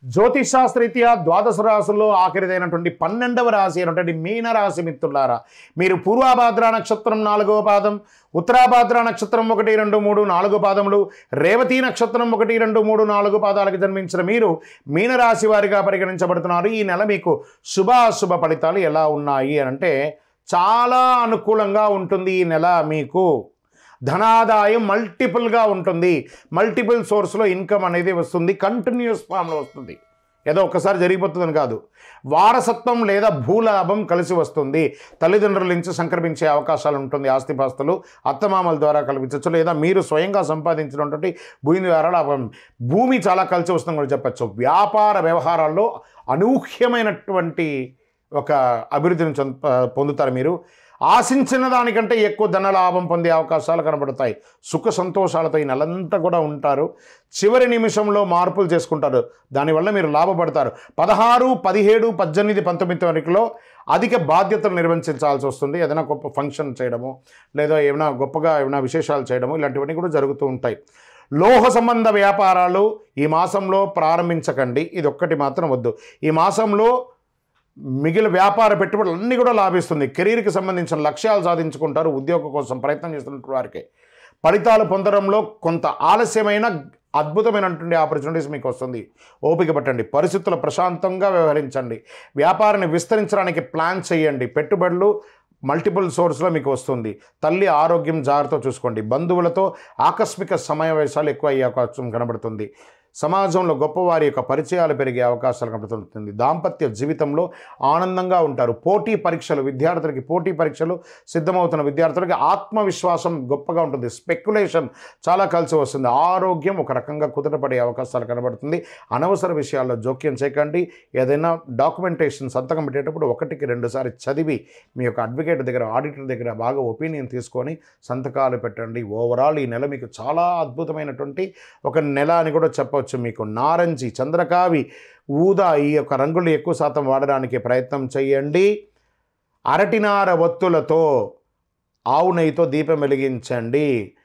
జ్యోతిషాస్త్రీత్యా ద్వాదశ రాశుల్లో ఆఖరిదైనటువంటి పన్నెండవ రాశి అయినటువంటి మీనరాశి మిత్రులారా మీరు పూర్వాభాద్ర నక్షత్రం నాలుగవ పాదం ఉత్తరాభాద్ర నక్షత్రం ఒకటి రెండు మూడు నాలుగు పాదములు రేవతి నక్షత్రం ఒకటి రెండు మూడు నాలుగు పాదాలకు జన్మించిన మీరు మీనరాశి వారిగా పరిగణించబడుతున్నారు ఈ నెల మీకు శుభాశుభ ఫలితాలు ఎలా ఉన్నాయి అని అంటే చాలా అనుకూలంగా ఉంటుంది ఈ నెల మీకు ధనాదాయం మల్టిపుల్గా ఉంటుంది మల్టిపుల్ సోర్స్లో ఇన్కమ్ అనేది వస్తుంది కంటిన్యూస్ ఫామ్లో వస్తుంది ఏదో ఒక్కసారి జరిగిపోతుందని కాదు వారసత్వం లేదా భూలాభం కలిసి వస్తుంది తల్లిదండ్రుల నుంచి సంక్రమించే అవకాశాలు ఉంటుంది ఆస్తిపాస్తులు అత్తమామల ద్వారా కల్పించవచ్చు లేదా మీరు స్వయంగా సంపాదించినటువంటి భూమి ద్వారా లాభం భూమి చాలా కలిసి వస్తుందని కూడా చెప్పచ్చు వ్యాపార వ్యవహారాల్లో అనూహ్యమైనటువంటి ఒక అభివృద్ధిని చొంద- పొందుతారు మీరు ఆశించిన దానికంటే ఎక్కువ ధన లాభం పొందే అవకాశాలు కనబడతాయి సుఖ సంతోషాలతో ఈ నెలంతా కూడా ఉంటారు చివరి నిమిషంలో మార్పులు చేసుకుంటారు దానివల్ల మీరు లాభపడతారు పదహారు పదిహేడు పద్దెనిమిది పంతొమ్మిది వరకులో అధిక బాధ్యతలు నిర్వహించాల్సి వస్తుంది ఏదైనా గొప్ప ఫంక్షన్ చేయడము లేదా ఏమైనా గొప్పగా ఏమైనా విశేషాలు చేయడము ఇలాంటివన్నీ కూడా జరుగుతూ ఉంటాయి లోహ సంబంధ వ్యాపారాలు ఈ మాసంలో ప్రారంభించకండి ఇది ఒక్కటి మాత్రం వద్దు ఈ మాసంలో మిగిలిన వ్యాపార పెట్టుబడులు అన్నీ కూడా లాభిస్తుంది కెరీర్కి సంబంధించిన లక్ష్యాలు సాధించుకుంటారు ఉద్యోగం కోసం ప్రయత్నం చేస్తున్నటువంటి వారికి ఫలితాలు పొందడంలో కొంత ఆలస్యమైన అద్భుతమైనటువంటి ఆపర్చునిటీస్ మీకు వస్తుంది ఓపిక పట్టండి పరిస్థితులు ప్రశాంతంగా వ్యవహరించండి వ్యాపారాన్ని విస్తరించడానికి ప్లాన్ చేయండి పెట్టుబడులు మల్టిపుల్ సోర్స్లో మీకు వస్తుంది తల్లి ఆరోగ్యం జాగ్రత్త చూసుకోండి బంధువులతో ఆకస్మిక సమావేశాలు ఎక్కువ అయ్యే అవకాశం కనబడుతుంది సమాజంలో గొప్పవారి యొక్క పరిచయాలు పెరిగే అవకాశాలు కనబడుతుంది దాంపత్య జీవితంలో ఆనందంగా ఉంటారు పోటీ పరీక్షలు విద్యార్థులకి పోటీ పరీక్షలు సిద్ధమవుతున్న విద్యార్థులకి ఆత్మవిశ్వాసం గొప్పగా ఉంటుంది స్పెక్యులేషన్ చాలా కలిసి వస్తుంది ఆరోగ్యం ఒక రకంగా కుదుటపడే అవకాశాలు కనబడుతుంది అనవసర విషయాల్లో జోక్యం చేయకండి ఏదైనా డాక్యుమెంటేషన్ సంతకం పెట్టేటప్పుడు ఒకటికి రెండుసారి చదివి మీ యొక్క అడ్వకేట్ దగ్గర ఆడిటర్ దగ్గర బాగా ఒపీనియన్ తీసుకొని సంతకాలు పెట్టండి ఓవరాల్ ఈ నెల మీకు చాలా అద్భుతమైనటువంటి ఒక నెల అని కూడా చెప్పవచ్చు మీకు నారంజి చంద్రకావి ఊదా ఈ యొక్క రంగులు ఎక్కువ శాతం వాడడానికి ప్రయత్నం చేయండి అరటినార ఒత్తులతో ఆవు నెయ్యితో దీపం వెలిగించండి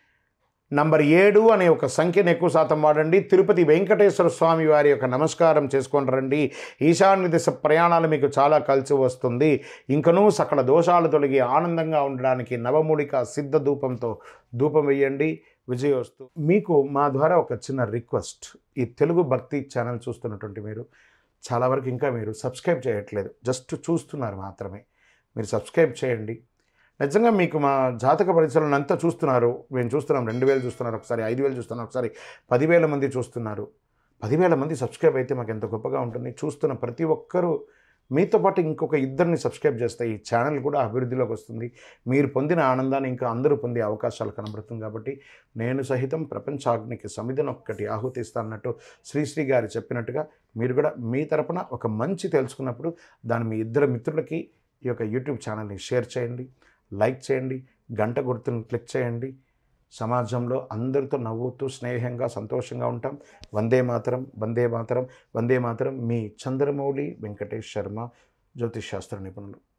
నంబర్ ఏడు అనే ఒక సంఖ్యను ఎక్కువ శాతం వాడండి తిరుపతి వెంకటేశ్వర స్వామి వారి యొక్క నమస్కారం చేసుకొని రండి ఈశాన్య దిశ ప్రయాణాలు మీకు చాలా కలిసి వస్తుంది ఇంకనూ సకల దోషాలు తొలగి ఆనందంగా ఉండడానికి నవమూలిక సిద్ధ ధూపంతో ధూపం వేయండి విజయోస్తు మీకు మా ద్వారా ఒక చిన్న రిక్వెస్ట్ ఈ తెలుగు భక్తి ఛానల్ చూస్తున్నటువంటి మీరు చాలా వరకు ఇంకా మీరు సబ్స్క్రైబ్ చేయట్లేదు జస్ట్ చూస్తున్నారు మాత్రమే మీరు సబ్స్క్రైబ్ చేయండి నిజంగా మీకు మా జాతక పరిచయాలను అంతా చూస్తున్నారు మేము చూస్తున్నాం రెండు వేలు చూస్తున్నారు ఒకసారి ఐదు వేలు చూస్తున్నారు ఒకసారి పదివేల మంది చూస్తున్నారు పదివేల మంది సబ్స్క్రైబ్ అయితే మాకు ఎంత గొప్పగా ఉంటుంది చూస్తున్న ప్రతి ఒక్కరూ మీతో పాటు ఇంకొక ఇద్దరిని సబ్స్క్రైబ్ చేస్తే ఈ ఛానల్ కూడా అభివృద్ధిలోకి వస్తుంది మీరు పొందిన ఆనందాన్ని ఇంకా అందరూ పొందే అవకాశాలు కనబడుతుంది కాబట్టి నేను సహితం ప్రపంచాగ్నికి సమిధన ఒక్కటి ఆహుతిస్తానన్నట్టు శ్రీశ్రీ గారు చెప్పినట్టుగా మీరు కూడా మీ తరపున ఒక మంచి తెలుసుకున్నప్పుడు దాన్ని మీ ఇద్దరు మిత్రులకి ఈ యొక్క యూట్యూబ్ ఛానల్ని షేర్ చేయండి లైక్ చేయండి గంట గుర్తును క్లిక్ చేయండి సమాజంలో అందరితో నవ్వుతూ స్నేహంగా సంతోషంగా ఉంటాం వందే మాతరం వందే మాతరం వందే మాతరం మీ చంద్రమౌళి వెంకటేష్ శర్మ జ్యోతిష్ శాస్త్ర నిపుణులు